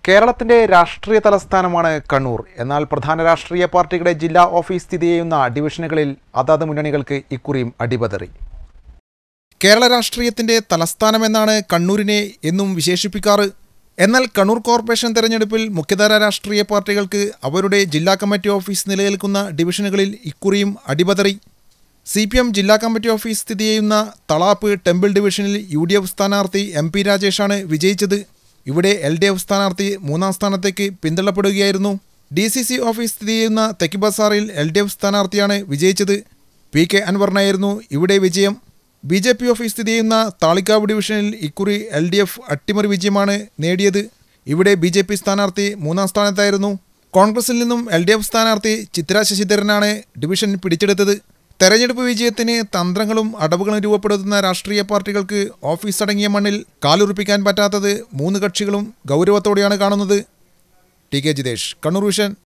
കേരളത്തിന്റെ രാഷ്ട്രീയ തലസ്ഥാനമാണ് കണ്ണൂർ എന്നാൽ പ്രധാന രാഷ്ട്രീയ പാർട്ടികളുടെ ജില്ലാ ഓഫീസ് സ്ഥിതി ചെയ്യുന്ന ഡിവിഷനുകളിൽ അതാത് മുന്നണികൾക്ക് ഇക്കുറിയും അടിപതറി കേരള രാഷ്ട്രീയത്തിന്റെ തലസ്ഥാനമെന്നാണ് കണ്ണൂരിനെ എന്നും വിശേഷിപ്പിക്കാറ് എന്നാൽ കണ്ണൂർ കോർപ്പറേഷൻ തെരഞ്ഞെടുപ്പിൽ മുഖ്യധാര രാഷ്ട്രീയ പാർട്ടികൾക്ക് അവരുടെ ജില്ലാ കമ്മിറ്റി ഓഫീസ് നിലനിൽക്കുന്ന ഡിവിഷനുകളിൽ ഇക്കുറിയും അടിപതറി സി പി എം ജില്ലാ കമ്മിറ്റി ഓഫീസ് സ്ഥിതി ചെയ്യുന്ന തളാപ്പ് ടെമ്പിൾ ഡിവിഷനിൽ യു ഡി എഫ് സ്ഥാനാർത്ഥി എം പി രാജേഷാണ് വിജയിച്ചത് ഇവിടെ എൽ ഡി എഫ് സ്ഥാനാർത്ഥി മൂന്നാം സ്ഥാനത്തേക്ക് പിന്തള്ളപ്പെടുകയായിരുന്നു ഡി സി സി ഓഫീസ് സ്ഥിതി ചെയ്യുന്ന തെക്ക് ബസാറിൽ എൽ ഡി എഫ് സ്ഥാനാർത്ഥിയാണ് വിജയിച്ചത് പി കെ അൻവറിനായിരുന്നു ഇവിടെ വിജയം ബി ജെ പി ഓഫീസ് സ്ഥിതി ചെയ്യുന്ന താളിക്കാവ് ഡിവിഷനിൽ ഇക്കുറി എൽ ഡി എഫ് അട്ടിമറി വിജയമാണ് നേടിയത് ഇവിടെ ബി ജെ പി സ്ഥാനാർത്ഥി മൂന്നാം സ്ഥാനത്തായിരുന്നു കോൺഗ്രസിൽ നിന്നും എൽ ഡി എഫ് സ്ഥാനാർത്ഥി ചിത്ര ശശിധരനാണ് ഡിവിഷൻ പിടിച്ചെടുത്തത് തെരഞ്ഞെടുപ്പ് വിജയത്തിന് തന്ത്രങ്ങളും അടവുകളും രൂപപ്പെടുത്തുന്ന രാഷ്ട്രീയ പാർട്ടികൾക്ക് ഓഫീസ് അടങ്ങിയ മണ്ണിൽ കാലുറപ്പിക്കാൻ പറ്റാത്തത് മൂന്ന് കക്ഷികളും ഗൗരവത്തോടെയാണ് കാണുന്നത് T K Jithesh Kannur vision